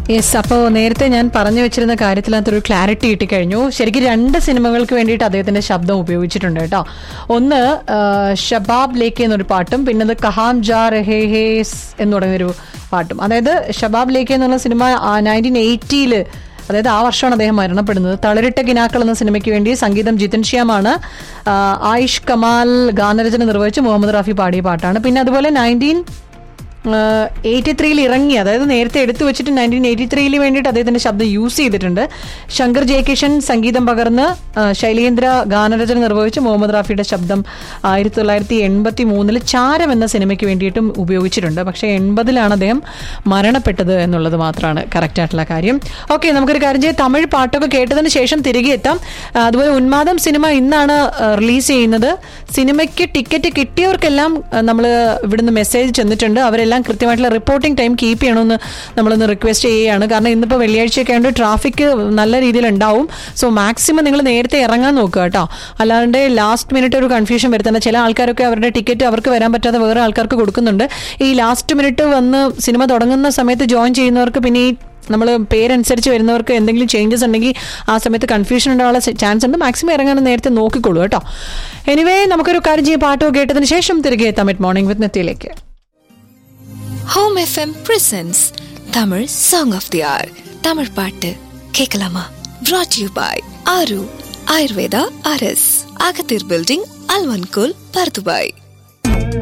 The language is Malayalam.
യെസ് അപ്പോൾ നേരത്തെ ഞാൻ പറഞ്ഞു വെച്ചിരുന്ന കാര്യത്തിനകത്തൊരു ക്ലാരിറ്റി കിട്ടിക്കഴിഞ്ഞു ശരിക്കും രണ്ട് സിനിമകൾക്ക് വേണ്ടിയിട്ട് അദ്ദേഹത്തിന്റെ ശബ്ദം ഉപയോഗിച്ചിട്ടുണ്ട് കേട്ടോ ഒന്ന് ആ, ഷബാബ് ലേക്ക് എന്നൊരു പാട്ടും പിന്നെ അത് കഹാം ജാ രഹേ ഹേസ് എന്ന് പറയുന്നൊരു പാട്ടും അതായത് ഷബാബ് ലേക്ക് എന്നുള്ള സിനിമ നയൻറ്റീൻ എയ്റ്റിയില് അതായത് ആ വർഷമാണ് അദ്ദേഹം മരണപ്പെടുന്നത് തളരിട്ട കിനാക്കൾ എന്ന സിനിമയ്ക്ക് വേണ്ടി സംഗീതം ജിതൻ ശ്യാമാണ് ആ, ആയിഷ് കമാൽ ഗാനരചന നിർവഹിച്ച് മുഹമ്മദ് റാഫി പാടിയ പാട്ടാണ് പിന്നെ അതുപോലെ നയൻറ്റീൻ എയ്റ്റി ത്രീയിൽ ഇറങ്ങി അതായത് നേരത്തെ എടുത്തു വെച്ചിട്ട് നയൻറ്റീൻ എയ്റ്റി ത്രീയിൽ വേണ്ടിയിട്ട് അദ്ദേഹത്തിന്റെ ശബ്ദം യൂസ് ചെയ്തിട്ടുണ്ട് ശങ്കർ ജയകിഷൻ സംഗീതം പകർന്ന് ആ, ശൈലേന്ദ്ര ഗാനരചന നിർവഹിച്ച് മുഹമ്മദ് റാഫിയുടെ ശബ്ദം ആയിരത്തി തൊള്ളായിരത്തി എൺപത്തി മൂന്നിൽ ചാരം എന്ന സിനിമയ്ക്ക് വേണ്ടിയിട്ടും ഉപയോഗിച്ചിട്ടുണ്ട് പക്ഷേ എൺപതിലാണ് അദ്ദേഹം മരണപ്പെട്ടത് എന്നുള്ളത് മാത്രമാണ് കറക്റ്റ് ആയിട്ടുള്ള കാര്യം ഓക്കെ നമുക്കൊരു കാര്യം ചെയ്യാം തമിഴ് പാട്ടൊക്കെ കേട്ടതിന് ശേഷം തിരികെ എത്താം ആ, അതുപോലെ ഉന്മാദം സിനിമ ഇന്നാണ് റിലീസ് ചെയ്യുന്നത് സിനിമയ്ക്ക് ടിക്കറ്റ് കിട്ടിയവർക്കെല്ലാം നമ്മൾ ഇവിടുന്ന് മെസ്സേജ് ചെന്നിട്ടുണ്ട് അവരെല്ലാം കൃത്യമായിട്ടുള്ള റിപ്പോർട്ടിംഗ് ടൈം കീപ്പ് ചെയ്യണമെന്ന് നമ്മളൊന്ന് റിക്വസ്റ്റ് ചെയ്യുകയാണ് കാരണം ഇന്നിപ്പോൾ വെള്ളിയാഴ്ചയൊക്കെ ആയതുകൊണ്ട് ട്രാഫിക് നല്ല രീതിയിൽ ഉണ്ടാവും സോ മാക്സിമം നിങ്ങൾ നേരത്തെ ഇറങ്ങാൻ നോക്കുക കേട്ടോ അല്ലാണ്ട് ലാസ്റ്റ് മിനിറ്റ് ഒരു കൺഫ്യൂഷൻ വരുത്തുന്ന ചില ആൾക്കാരൊക്കെ അവരുടെ ടിക്കറ്റ് അവർക്ക് വരാൻ പറ്റാതെ വേറെ ആൾക്കാർക്ക് കൊടുക്കുന്നുണ്ട് ഈ ലാസ്റ്റ് മിനിറ്റ് വന്ന് സിനിമ തുടങ്ങുന്ന സമയത്ത് ജോയിൻ ചെയ്യുന്നവർക്ക് പിന്നെ ഈ നമ്മൾ പേരനുസരിച്ച് വരുന്നവർക്ക് എന്തെങ്കിലും ചേഞ്ചസ് ഉണ്ടെങ്കിൽ ആ സമയത്ത് കൺഫ്യൂഷൻ ഉണ്ടാകാനുള്ള ചാൻസ് ഉണ്ട് മാക്സിമം ഇറങ്ങാൻ നേരത്തെ നോക്കിക്കോളൂ കേട്ടോ എനിവേ നമുക്കൊരു കാര്യം ചെയ്യും പാട്ടോ കേട്ടതിന് ശേഷം തിരികെ എത്താം മിഡ് മോർണിംഗ് വിത്ത് നെത്തിയിലേക്ക് home FM presents Tamil song of the hour Tamil பாட்டு கேட்கலாமா brought யூ பாய் ஆரு ஆயுர்வேதா அரஸ் அகத்தீர் பில்டிங் அல்வன்கோல் பர்துபாய்